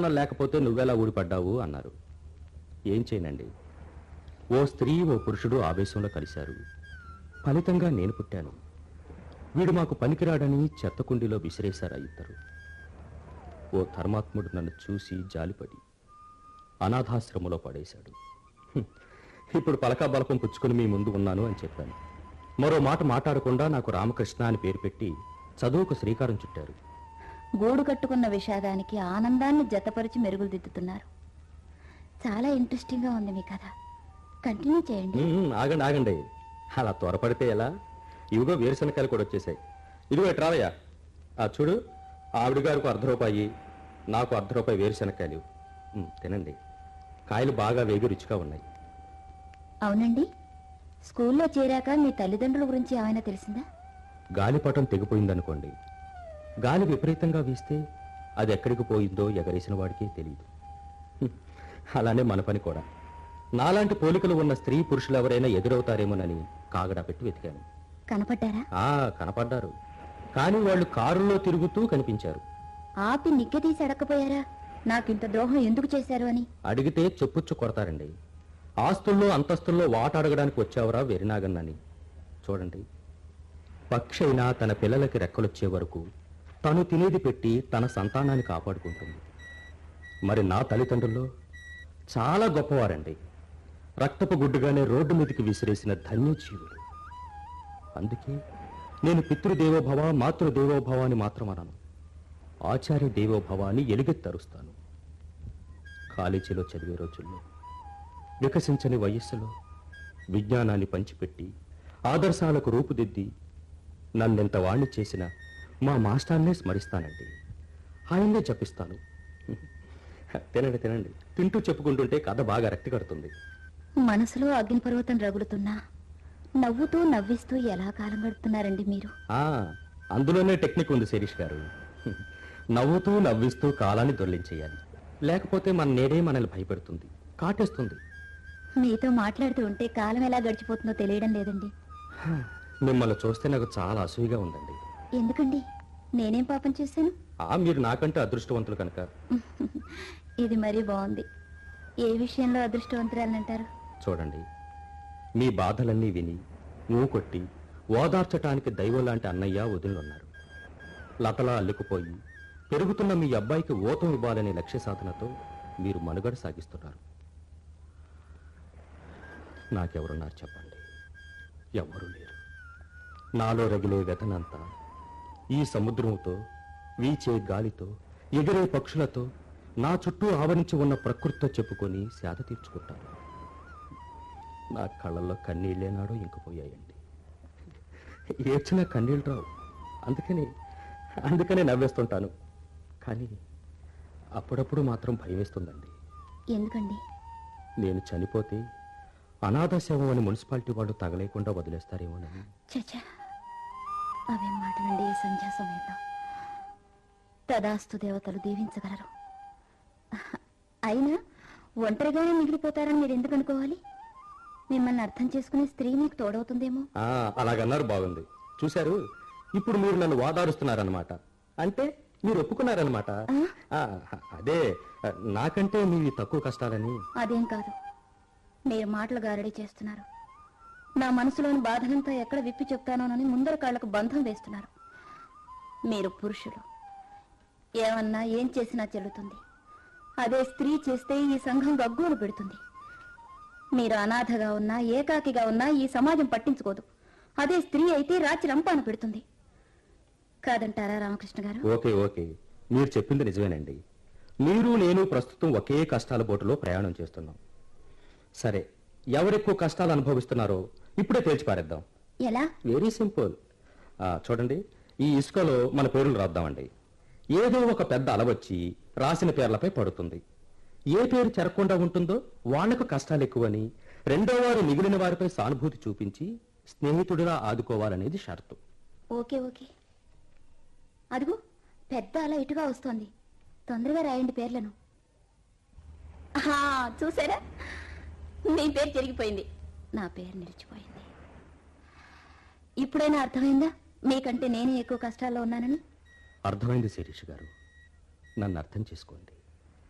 ప్రశ్నలు లేకపోతే నువ్వెలా ఊడిపడ్డావు అన్నారు ఏం చేయనండి ఓ స్త్రీ ఓ పురుషుడు ఆవేశంలో కలిశారు ఫలితంగా నేను పుట్టాను వీడు మాకు పనికిరాడని చెత్త కుండీలో విసిరేశారు ఆ ఇద్దరు ఓ ధర్మాత్ముడు నన్ను చూసి జాలిపడి అనాథాశ్రమంలో పడేశాడు హ్మ్. ఇప్పుడు పలకా బలకం పుచ్చుకుని మీ ముందు ఉన్నాను అని చెప్పాను మరో మాట మాట్లాడకుండా నాకు రామకృష్ణ అని పేరు పెట్టి చదువుకు శ్రీకారం చుట్టారు గూడు కట్టుకున్న విషాదానికి ఆనందాన్ని జతపరిచి మెరుగులు దిద్దుతున్నారు చాలా ఇంట్రెస్టింగ్గా ఉంది మీ కథ కంటిన్యూ చేయండి ఉమ్, ఆగండి ఆగండి అలా త్వరపడితే ఎలా ఇవిగో వేరుశనకాయలు కూడా వచ్చేసాయి ఇదిగో ఇటు రావయ్యా ఆ చూడు ఆవిడ గారికి అర్ధ రూపాయి నాకు అర్ధ రూపాయి వేరుశనకాయలు ఉమ్, తినండి కాయలు బాగా వేగి రుచిగా ఉన్నాయి అవునండి స్కూల్లో చేరాక మీ తల్లిదండ్రుల గురించి ఏమైనా తెలిసిందా గాలిపటం తెగిపోయిందనుకోండి గాలి విపరీతంగా వీస్తే అది ఎక్కడికి పోయిందో ఎగరేసిన వాడికి తెలియదు హ్మ్. అలానే మన పని కూడా నాలాంటి పోలికలు ఉన్న స్త్రీ పురుషులు ఎవరైనా ఎదురవుతారేమోనని కాగడా పెట్టి వెతికాను కనపడ్డారా ఆ కనపడ్డారు కానీ వాళ్ళు కారులో తిరుగుతూ కనిపించారు ఆపి నిగ్గదీసి అడగపోయారా నాకింత ద్రోహం ఎందుకు చేశారు అని అడిగితే చెప్పుచ్చు కొడతారండి ఆస్తుల్లో అంతస్తుల్లో వాట అడగడానికి వచ్చావరా వెరినాగన్నని చూడండి పక్షి అయినా తన పిల్లలకి రెక్కలొచ్చే వరకు తను తినేది పెట్టి తన సంతానాన్ని కాపాడుకుంటుంది మరి నా తల్లిదండ్రుల్లో చాలా గొప్పవారండి రక్తపు గుడ్డుగానే రోడ్డు మీదకి విసిరేసిన ధన్యజీవులు అందుకే నేను పితృదేవోభవ మాతృదేవోభవ అని మాత్రం అనను ఆచార్య దేవోభవ అని ఎలుగెత్తరుస్తాను కాలేజీలో చదివే రోజుల్లో వికసించని వయస్సులో విజ్ఞానాన్ని పంచిపెట్టి ఆదర్శాలకు రూపుదిద్ది నన్నెంత వాణ్ణి చేసిన మా మాస్టర్నే స్మరిస్తానండి ఆయన్నే జపిస్తాను తినండి తినండి తింటూ చెప్పుకుంటుంటే కథ బాగా రక్తి కడుతుంది మనసులో అగ్నిపర్వతం రగులుతున్నా నవ్వుతూ నవ్విస్తూ ఎలా కాలం గడుపుతున్నారండి మీరు ఆ అందులోనే టెక్నిక్ ఉంది శిరీష్ గారు నవ్వుతూ నవ్విస్తూ కాలాన్ని దొల్లించేయాలి లేకపోతే మన నేడే మనల్ని భయపెడుతుంది కాటేస్తుంది మీతో మాట్లాడుతూ ఉంటే కాలం ఎలా గడిచిపోతుందో తెలియడం లేదండి మిమ్మల్ని చూస్తే నాకు చాలా అసూయగా ఉందండి ఎందుకండి నేనేం పాపం చేశాను ఆ మీరు నాకంటే అదృష్టవంతులు కనుక ఇది మరీ బాగుంది ఏ విషయంలో అదృష్టవంతురాలంటారు చూడండి మీ బాధలన్నీ విని నువ్వు కొట్టి ఓదార్చటానికి దైవం లాంటి అన్నయ్య వదిలినున్నారు లతలా అల్లుకుపోయి పెరుగుతున్న మీ అబ్బాయికి ఓతం ఇవ్వాలనే లక్ష్య సాధనతో మీరు మనుగడ సాగిస్తున్నారు నాకెవరున్నారు చెప్పండి ఎవ్వరూ లేరు నాలో రగిలే వ్యతనంతా ఈ సముద్రముతో వీచే గాలితో ఎగిరే పక్షులతో నా చుట్టూ ఆవరించి ఉన్న ప్రకృతితో చెప్పుకొని సేద తీర్చుకుంటాను నా కళ్ళల్లో కన్నీళ్ళేనాడో ఇంకిపోయాయండి ఏడ్చిన కన్నీళ్ళు రావు అందుకని అందుకనే నవ్వేస్తుంటాను కానీ అప్పుడప్పుడు మాత్రం భయం వేస్తుందండి ఎందుకండి నేను చనిపోతే అనాథ శవం అని మున్సిపాలిటీ వాళ్ళు తగలేకుండా వదిలేస్తారేమోనని చచ్చా అవేం మాటలండి ఈ సంధ్యా సమయంలో తదాస్తు దేవతలు దీవించగలరు అయినా ఒంటరిగానే మిగిలిపోతారని మీరు ఎందుకు అనుకోవాలి మిమ్మల్ని అర్థం చేసుకునే స్త్రీ మీకు తోడవుతుందేమో ఆ, అలాగన్నారు బాగుంది చూశారు ఇప్పుడు మీరు నన్ను వాదారుస్తున్నారనమాట అంటే మీరు ఒప్పుకున్నారనమాట ఆ, అదే నాకంటే మీవి తక్కువ కష్టాలని అదేం కాదు మీరు మాటలు గారడీ చేస్తున్నారు నా మనసులోని బాధనంతా ఎక్కడ విప్పి చెప్తానోనని ముందర కాళ్లకు బంధం వేస్తున్నారు మీరు పురుషులు ఏమన్నా ఏం చేసినా చెల్లుతుంది అదే స్త్రీ చేస్తే ఈ సంఘం గగ్గోలు పెడుతుంది మీరు అనాథగా ఉన్నా ఏకాకిగా ఉన్నా ఈ సమాజం పట్టించుకోదు అదే స్త్రీ అయితే రాచి రంపాన పెడుతుంది కాదంటారా రామకృష్ణ గారు ఓకే ఓకే మీరు చెప్పింది నిజమేనండి మీరు నేను ప్రస్తుతం ఒకే కష్టాల బోటులో ప్రయాణం చేస్తున్నాం సరే ఎవరెక్కువ కష్టాలు అనుభవిస్తున్నారో ఇప్పుడే తేల్చి పారేద్దాం ఎలా వెరీ సింపుల్ ఆ, చూడండి ఈ ఇసుకలో మన పేర్లు రాద్దామండి ఏదో ఒక పెద్ద అలవచ్చి రాసిన పేర్లపై పడుతుంది ఏ పేరు చెరకుండా ఉంటుందో వాళ్లకు కష్టాలు ఎక్కువని రెండో వారు మిగిలిన వారిపై సానుభూతి చూపించి స్నేహితుడిలా ఆదుకోవాలనేది షరతు ఓకే ఓకే అదిగో పెద్ద అలా ఇటుగా వస్తోంది తొందరగా రాయండి పేర్లను ఆహా, చూసారా మీ పేరు జరిగిపోయింది నా పేరు నిలిచిపోయింది ఇప్పుడైనా అర్థమైందా మీకంటే నేనే ఎక్కువ కష్టాల్లో ఉన్నానని అర్థమైంది శిరీష్ గారు నన్ను అర్థం చేసుకోండి